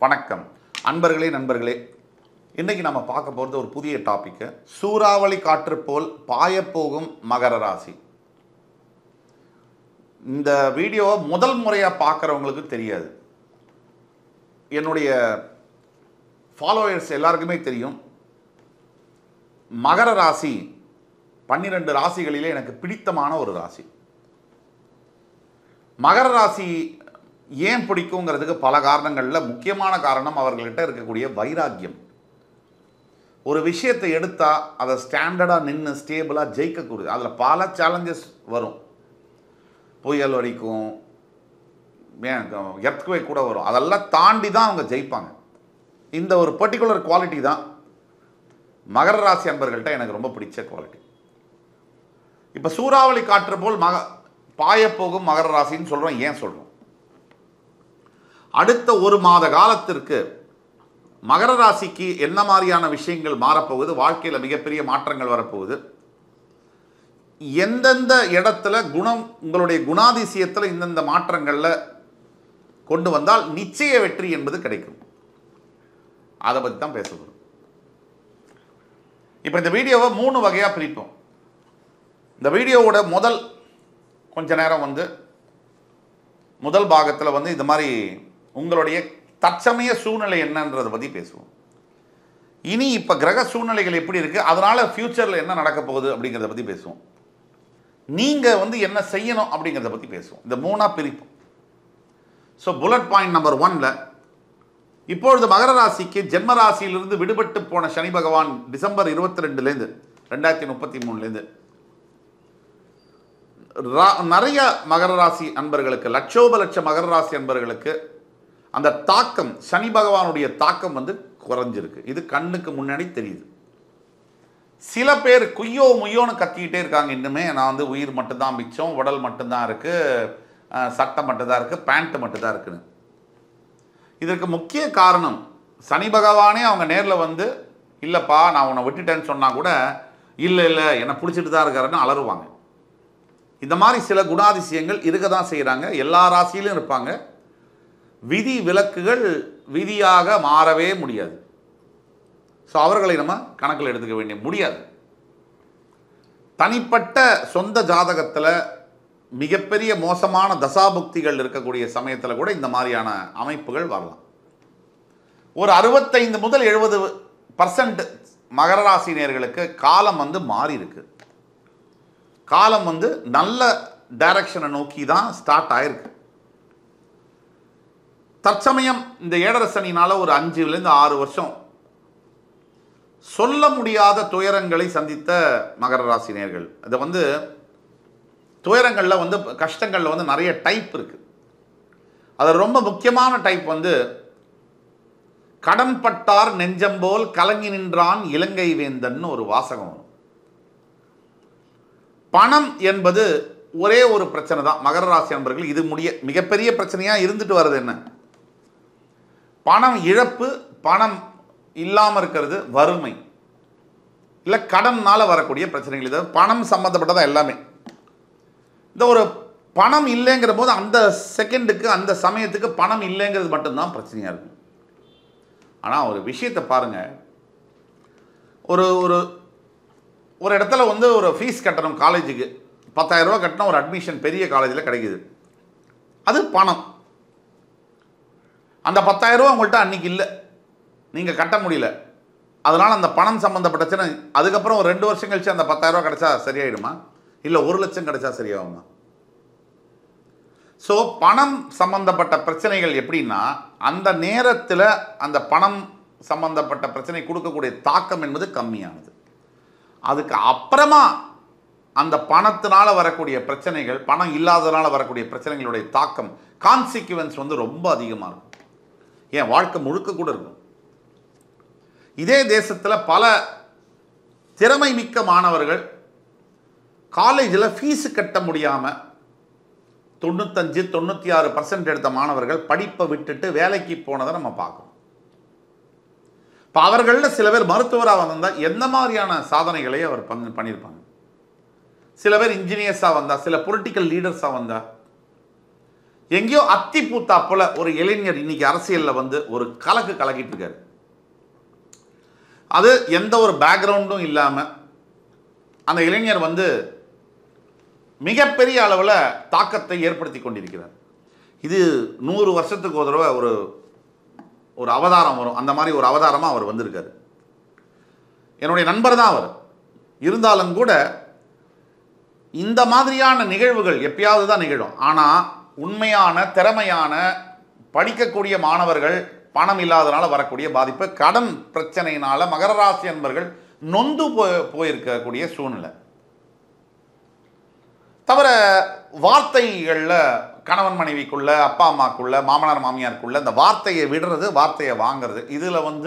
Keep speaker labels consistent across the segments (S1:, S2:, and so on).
S1: வணக்கம் அன்பர்களே நண்பர்களே இன்னைக்கு நம்ம பார்க்க போகிறது ஒரு புதிய டாபிக்கு சூறாவளி காற்று போல் பாயப்போகும் மகர ராசி இந்த வீடியோவை முதல் முறையாக பார்க்குறவங்களுக்கு தெரியாது என்னுடைய ஃபாலோவர்ஸ் எல்லாருக்குமே தெரியும் மகர ராசி பன்னிரெண்டு ராசிகளிலே எனக்கு பிடித்தமான ஒரு ராசி மகர ராசி ஏன் பிடிக்குங்கிறதுக்கு பல காரணங்களில் முக்கியமான காரணம் அவர்கள்ட்ட இருக்கக்கூடிய வைராக்கியம் ஒரு விஷயத்தை எடுத்தால் அதை ஸ்டாண்டர்டாக நின்று ஸ்டேபிளாக ஜெயிக்கக்கூடிய அதில் பல சேலஞ்சஸ் வரும் புயல் வரைக்கும் எர்த்குவே கூட வரும் அதெல்லாம் தாண்டி தான் அவங்க ஜெயிப்பாங்க இந்த ஒரு பர்டிகுலர் குவாலிட்டி தான் மகர ராசி அன்பர்கள்ட்ட எனக்கு ரொம்ப பிடிச்ச குவாலிட்டி இப்போ சூறாவளி காற்று போல் மக பாயப்போகும் மகர ராசின்னு சொல்கிறோம் ஏன் சொல்கிறோம் அடுத்த ஒரு மாத காலத்திற்கு மகர ராசிக்கு என்ன மாதிரியான விஷயங்கள் மாறப்போகுது வாழ்க்கையில் மிகப்பெரிய மாற்றங்கள் வரப்போகுது எந்தெந்த இடத்துல குணம் உங்களுடைய குணாதிசயத்தில் இந்தந்த மாற்றங்களில் கொண்டு வந்தால் நிச்சய வெற்றி என்பது கிடைக்கும் அதை பற்றி தான் பேச போகிறோம் இப்போ இந்த வீடியோவை மூணு வகையாக பிரிப்போம் இந்த வீடியோவோட முதல் கொஞ்ச நேரம் வந்து முதல் பாகத்தில் வந்து இந்த மாதிரி உங்களுடைய தற்சமய சூழ்நிலை என்னன்றதை பற்றி பேசுவோம் இனி இப்போ கிரக சூழ்நிலைகள் எப்படி இருக்குது அதனால் ஃப்யூச்சரில் என்ன நடக்க போகுது அப்படிங்கிறத பற்றி பேசுவோம் நீங்கள் வந்து என்ன செய்யணும் அப்படிங்கிறத பற்றி பேசுவோம் இந்த மூணாக பிரிப்போம் ஸோ புல்லட் பாயிண்ட் நம்பர் ஒன்ல இப்பொழுது மகர ராசிக்கு ஜென்ம ராசியிலிருந்து விடுபட்டு போன சனி பகவான் டிசம்பர் இருபத்தி ரெண்டுலேருந்து ரெண்டாயிரத்தி முப்பத்தி மூணுலேருந்து ரா- நிறைய மகர ராசி அன்பர்களுக்கு லட்சோப லட்ச மகர ராசி அன்பர்களுக்கு அந்த தாக்கம் சனி பகவானுடைய தாக்கம் வந்து குறைஞ்சிருக்கு இது கண்ணுக்கு முன்னாடி தெரியுது சில பேர் குய்யோ முய்யோன்னு கத்திக்கிட்டே இருக்காங்க இன்னுமே நான் வந்து உயிர் மட்டும்தான் மிச்சம் உடல் மட்டும்தான் இருக்கு அஹ், சட்டை மட்டும்தான் இருக்கு பேண்ட் மட்டும்தான் இருக்குன்னு இதற்கு முக்கிய காரணம் சனி பகவானே அவங்க நேரில் வந்து இல்லைப்பா நான் உன்னை விட்டுட்டேன்னு சொன்னால் கூட இல்லை இல்லை என்னை பிடிச்சிட்டு தான் இருக்காருன்னு அலறுவாங்க இந்த மாதிரி சில குணாதிசயங்கள் இருக்க தான் செய்கிறாங்க எல்லா ராசியிலும் இருப்பாங்க விதி விலக்குகள் விதியாக மாறவே முடியாது ஸோ அவர்களை நம்ம கணக்கில் எடுத்துக்க வேண்டிய முடியாது தனிப்பட்ட சொந்த ஜாதகத்தில் மிகப்பெரிய மோசமான தசாபுக்திகள் இருக்கக்கூடிய சமயத்தில் கூட இந்த மாதிரியான அமைப்புகள் வரலாம் ஒரு அறுபத்தைந்து முதல் எழுபது பர்சன்ட் மகர ராசினியர்களுக்கு காலம் வந்து மாறி இருக்கு காலம் வந்து நல்ல டைரக்ஷனை நோக்கி தான் ஸ்டார்ட் ஆயிருக்கு தற்சமயம் இந்த ஏழரை சனினால ஒரு அஞ்சுலேருந்து ஆறு வருஷம் சொல்ல முடியாத துயரங்களை சந்தித்த மகர ராசினியர்கள் அது வந்து துயரங்களில் வந்து கஷ்டங்களில் வந்து நிறைய டைப் இருக்கு அது ரொம்ப முக்கியமான டைப் வந்து கடன் பட்டார் நெஞ்சம்போல் கலங்கி நின்றான் இலங்கை வேந்தன் ஒரு வாசகம் வரும் பணம் என்பது ஒரே ஒரு பிரச்சனை தான் மகர ராசி அன்பர்கள் இது முடிய மிகப்பெரிய பிரச்சனையா இருந்துட்டு வர்றது என்ன பணம் இழப்பு பணம் இல்லாமல் இருக்கிறது வறுமை இல்லை கடன்னால வரக்கூடிய பிரச்சனைகள் இது பணம் சம்மந்தப்பட்டதா எல்லாமே இந்த ஒரு பணம் இல்லைங்கிற போது அந்த செகண்டுக்கு அந்த சமயத்துக்கு பணம் இல்லைங்கிறது மட்டும்தான் பிரச்சனையாக இருக்கும் ஆனால் ஒரு விஷயத்தை பாருங்க ஒரு ஒரு ஒரு இடத்துல வந்து ஒரு ஃபீஸ் கட்டணும் காலேஜுக்கு பத்தாயிரம் ரூபாய் கட்டினா ஒரு அட்மிஷன் பெரிய காலேஜில் கிடைக்குது அது பணம் அந்த பத்தாயிரம் ரூபா உங்கள்கிட்ட அன்னைக்கு இல்லை நீங்கள் கட்ட முடியல அதனால் அந்த பணம் சம்மந்தப்பட்ட பிரச்சனை அதுக்கப்புறம் ஒரு ரெண்டு வருஷம் கழிச்சு அந்த பத்தாயிரம் ரூபா கிடைச்சா சரியாயிடுமா இல்லை ஒரு லட்சம் கிடைச்சா சரியாகுமா ஸோ பணம் சம்பந்தப்பட்ட பிரச்சனைகள் எப்படின்னா அந்த நேரத்தில் அந்த பணம் சம்பந்தப்பட்ட பிரச்சனை கொடுக்கக்கூடிய தாக்கம் என்பது கம்மியானது அதுக்கு அப்புறமா அந்த பணத்தினால வரக்கூடிய பிரச்சனைகள் பணம் இல்லாததுனால வரக்கூடிய பிரச்சனைகளுடைய தாக்கம் கான்சிக்வன்ஸ் வந்து ரொம்ப அதிகமாக இருக்கும் ஏன் வாழ்க்கை முழுக்க கூட இருக்கும் இதே தேசத்தில் பல திறமை மிக்க மாணவர்கள் காலேஜில் ஃபீஸு கட்ட முடியாமல் தொண்ணூத்தஞ்சு தொண்ணூற்றி ஆறு பர்சன்ட் எடுத்த மாணவர்கள் படிப்பை விட்டுட்டு வேலைக்கு போனதை நம்ம பார்க்கணும் இப்போ அவர்களில் சில பேர் மருத்துவராக வந்திருந்தால் எந்த மாதிரியான சாதனைகளை அவர் பண்ணி பண்ணியிருப்பாங்க சில பேர் இன்ஜினியர்ஸாக வந்தா சில பொலிட்டிக்கல் லீடர்ஸாக வந்தா எங்கேயோ அத்தி பூத்தா போல ஒரு இளைஞர் இன்னைக்கு அரசியல்ல வந்து ஒரு கலக்கு கலக்கிட்டு இருக்காரு அது எந்த ஒரு பேக்ரவுண்டும் இல்லாம அந்த இளைஞர் வந்து மிகப்பெரிய அளவில் தாக்கத்தை ஏற்படுத்தி கொண்டிருக்கிறார் இது நூறு வருஷத்துக்கு ஒரு தடவை ஒரு ஒரு அவதாரம் வரும் அந்த மாதிரி ஒரு அவதாரமாக அவர் வந்திருக்காரு என்னுடைய நண்பர் தான் அவர் இருந்தாலும் கூட இந்த மாதிரியான நிகழ்வுகள் எப்பயாவது தான் நிகழும் ஆனால் உண்மையான திறமையான படிக்கக்கூடிய மாணவர்கள் பணம் இல்லாதனால வரக்கூடிய பாதிப்பு கடன் பிரச்சனையினால மகர ராசி என்பர்கள் நொந்து போய் போயிருக்கக்கூடிய சூழ்நிலை தவிர வார்த்தைகளில் கணவன் மனைவிக்குள்ள அப்பா அம்மாக்குள்ள மாமனார் மாமியாருக்குள்ள இந்த வார்த்தையை விடுறது வார்த்தையை வாங்குறது இதில் வந்து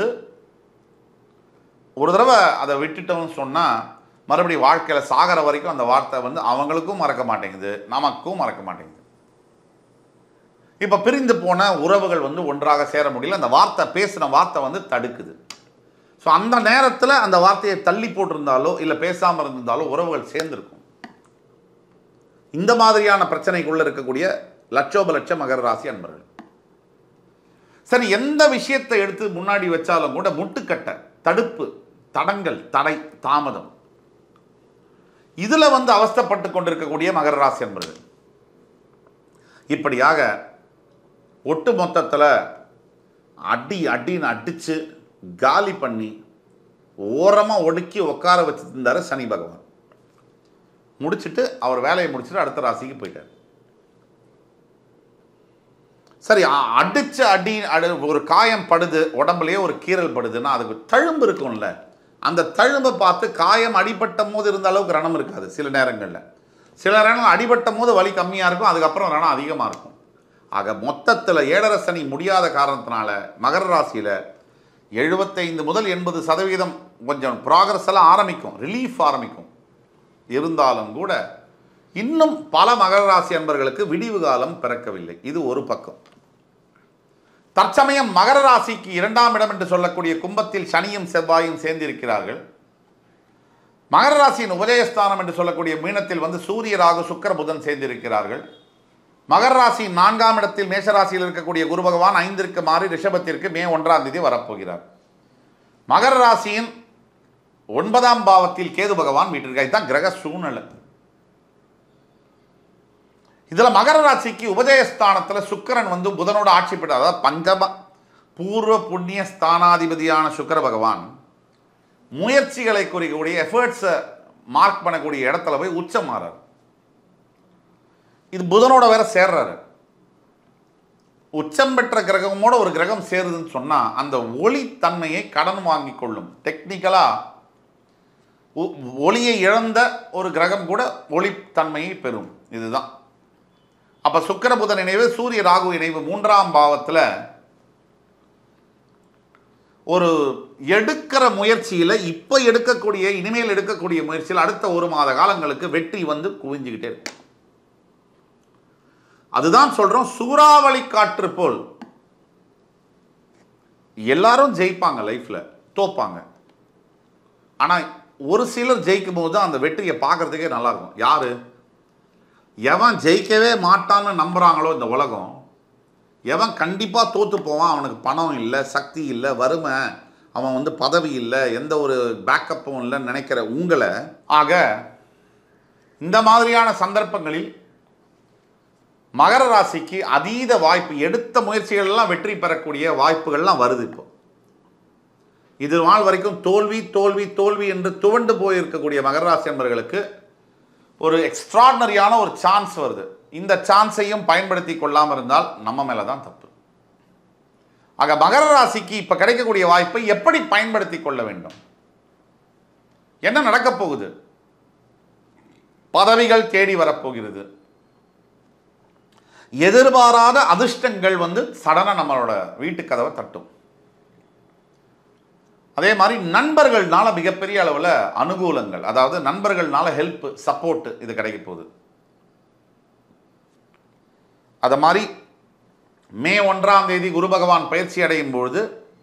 S1: ஒரு தடவை அதை விட்டுட்டோம்னு சொன்னால் மறுபடியும் வாழ்க்கையில் சாகிற வரைக்கும் அந்த வார்த்தை வந்து அவங்களுக்கும் மறக்க மாட்டேங்குது நமக்கும் மறக்க மாட்டேங்குது இப்போ பிரிந்து போன உறவுகள் வந்து ஒன்றாக சேர முடியல அந்த வார்த்தை பேசின வார்த்தை வந்து தடுக்குது ஸோ அந்த நேரத்தில் அந்த வார்த்தையை தள்ளி போட்டிருந்தாலோ இல்லை பேசாமல் இருந்திருந்தாலோ உறவுகள் சேர்ந்துருக்கும் இந்த மாதிரியான பிரச்சனைக்குள்ள இருக்கக்கூடிய லட்சோப லட்ச மகர ராசி அன்பர்கள் சரி எந்த விஷயத்தை எடுத்து முன்னாடி வச்சாலும் கூட முட்டுக்கட்டை தடுப்பு தடங்கள் தடை தாமதம் இதுல வந்து அவஸ்தைப்பட்டு கொண்டிருக்கக்கூடிய மகர ராசி அன்பர்கள் இப்படியாக ஒட்டு மொத்தத்தில் அடி அடின்னு அடிச்சு காலி பண்ணி ஓரமாக ஒடுக்கி உட்கார வச்சிருந்தாரு சனி பகவான் முடிச்சிட்டு அவர் வேலையை முடிச்சுட்டு அடுத்த ராசிக்கு போயிட்டார் சரி அ- அடிச்ச அடி அடு ஒரு காயம் படுது உடம்புலயே ஒரு கீறல் படுதுன்னா அதுக்கு தழும்பு இருக்கும்ல அந்த தழும்பை பார்த்து காயம் அடிபட்ட போது இருந்த அளவுக்கு ரணம் இருக்காது சில நேரங்களில் சில நேரங்கள் அடிபட்ட போது வலி கம்மியாக இருக்கும் அதுக்கப்புறம் ரணம் அதிகமாக இருக்கும் ஆக மொத்தத்தில் ஏழரை சனி முடியாத காரணத்தினால மகர ராசியில் எழுபத்தைந்து முதல் எண்பது சதவீதம் கொஞ்சம் ப்ராக்ரஸ் எல்லாம் ஆரம்பிக்கும் ரிலீஃப் ஆரம்பிக்கும் இருந்தாலும் கூட இன்னும் பல மகர ராசி அன்பர்களுக்கு விடிவு காலம் பிறக்கவில்லை இது ஒரு பக்கம் தற்சமயம் மகர ராசிக்கு இரண்டாம் இடம் என்று சொல்லக்கூடிய கும்பத்தில் சனியும் செவ்வாயும் சேர்ந்திருக்கிறார்கள் மகர ராசியின் உதயஸ்தானம் என்று சொல்லக்கூடிய மீனத்தில் வந்து சூரிய ராகு சுக்கிர புதன் சேர்ந்திருக்கிறார்கள் மகர ராசியின் நான்காம் இடத்தில் மேஷராசியில் இருக்கக்கூடிய குரு பகவான் ஐந்திற்கு மாறி ரிஷபத்திற்கு மே ஒன்றாம் தேதி வரப்போகிறார் மகர ராசியின் ஒன்பதாம் பாவத்தில் கேது பகவான் வீட்டிற்கு தான் கிரக சூழ்நிலை இதுல மகர ராசிக்கு உபதயஸ்தானத்துல சுக்கிரன் வந்து புதனோட ஆட்சி பெற்றார் அதாவது பஞ்சம பூர்வ புண்ணிய ஸ்தானாதிபதியான சுக்கிர பகவான் முயற்சிகளை குறிக்கக்கூடிய எஃபர்ட்ஸை மார்க் பண்ணக்கூடிய இடத்துல போய் உச்சம் மாறார் இது புதனோட வேற சேர்றாரு உச்சம் பெற்ற கிரகமோட ஒரு கிரகம் சேருதுன்னு சொன்னா அந்த ஒளி தன்மையை கடன் வாங்கி கொள்ளும் டெக்னிக்கலா ஒ- ஒளியை இழந்த ஒரு கிரகம் கூட ஒளித்தன்மையை பெறும் இதுதான் அப்ப சுக்கிர புதன் இணைவு சூரிய ராகு இணைவு மூன்றாம் பாவத்துல ஒரு எடுக்கிற முயற்சியில இப்ப எடுக்கக்கூடிய இனிமேல் எடுக்கக்கூடிய முயற்சியில் அடுத்த ஒரு மாத காலங்களுக்கு வெற்றி வந்து குவிஞ்சுக்கிட்டே இருக்கு அதுதான் சொல்றோம் சூறாவளி காற்று போல் எல்லாரும் ஜெயிப்பாங்க லைஃப்ல தோப்பாங்க ஆனா ஒரு சிலர் ஜெயிக்கும் போது தான் அந்த வெற்றியை பார்க்கறதுக்கே நல்லா இருக்கும் யாரு எவன் ஜெயிக்கவே மாட்டான்னு நம்புறாங்களோ இந்த உலகம் எவன் கண்டிப்பாக தோத்து போவான் அவனுக்கு பணம் இல்லை சக்தி இல்லை வறுமை அவன் வந்து பதவி இல்லை எந்த ஒரு பேக்கப்பும் இல்லைன்னு நினைக்கிற உங்களை ஆக இந்த மாதிரியான சந்தர்ப்பங்களில் மகர ராசிக்கு அதீத வாய்ப்பு எடுத்த முயற்சிகள் எல்லாம் வெற்றி பெறக்கூடிய வாய்ப்புகள்லாம் வருது இப்போ இது நாள் வரைக்கும் தோல்வி தோல்வி தோல்வி என்று துவண்டு போயிருக்கக்கூடிய மகர ராசி என்பவர்களுக்கு ஒரு எக்ஸ்ட்ராடினரியான ஒரு சான்ஸ் வருது இந்த சான்ஸையும் பயன்படுத்தி கொள்ளாமல் இருந்தால் நம்ம மேலே தான் தப்பு ஆக மகர ராசிக்கு இப்போ கிடைக்கக்கூடிய வாய்ப்பை எப்படி பயன்படுத்தி கொள்ள வேண்டும் என்ன நடக்கப் போகுது பதவிகள் தேடி வரப்போகிறது எதிர்பாராத அதிர்ஷ்டங்கள் வந்து சடனா நம்மளோட வீட்டு கதவை தட்டும் அதே மாதிரி நண்பர்கள்னால மிகப்பெரிய அளவில் அனுகூலங்கள் அதாவது நண்பர்கள்னால ஹெல்ப் சப்போர்ட் இது கிடைக்க போகுது அது மாதிரி மே ஒன்றாம் தேதி குரு பகவான் பயிற்சி அடையும் பொழுது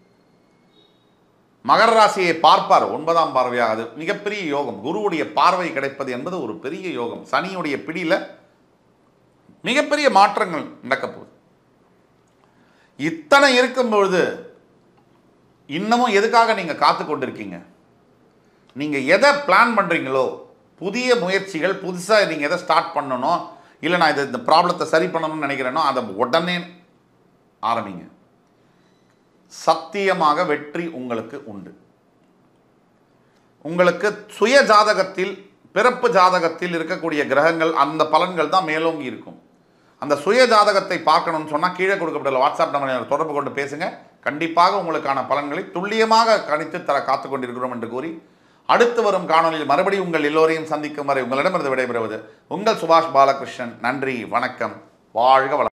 S1: மகர ராசியை பார்ப்பார் ஒன்பதாம் பார்வையாக அது மிகப்பெரிய யோகம் குருவுடைய பார்வை கிடைப்பது என்பது ஒரு பெரிய யோகம் சனியுடைய பிடியில மிகப்பெரிய மாற்றங்கள் நடக்க போகுது இத்தனை இருக்கும் பொழுது இன்னமும் எதுக்காக நீங்கள் காத்து கொண்டிருக்கீங்க நீங்கள் எதை பிளான் பண்ணுறீங்களோ புதிய முயற்சிகள் புதுசாக நீங்கள் எதை ஸ்டார்ட் பண்ணணும் இல்லை நான் இதை இந்த ப்ராப்ளத்தை சரி பண்ணணும்னு நினைக்கிறேனோ அதை உடனே ஆரம்பிங்க சத்தியமாக வெற்றி உங்களுக்கு உண்டு உங்களுக்கு சுய ஜாதகத்தில் பிறப்பு ஜாதகத்தில் இருக்கக்கூடிய கிரகங்கள் அந்த பலன்கள் தான் மேலோங்கி இருக்கும் அந்த சுய ஜாதகத்தை பார்க்கணும்னு சொன்னால் கீழே கொடுக்கப்பட்ட வாட்ஸ்அப் நம்பரை தொடர்பு கொண்டு பேசுங்க கண்டிப்பாக உங்களுக்கான பலன்களை துல்லியமாக கணித்து தர காத்து கொண்டிருக்கிறோம் என்று கூறி அடுத்து வரும் காணொலியில் மறுபடியும் உங்கள் எல்லோரையும் சந்திக்கும் வரை உங்களிடமிருந்து விடைபெறுவது உங்கள் சுபாஷ் பாலகிருஷ்ணன் நன்றி வணக்கம் வாழ்க வளம்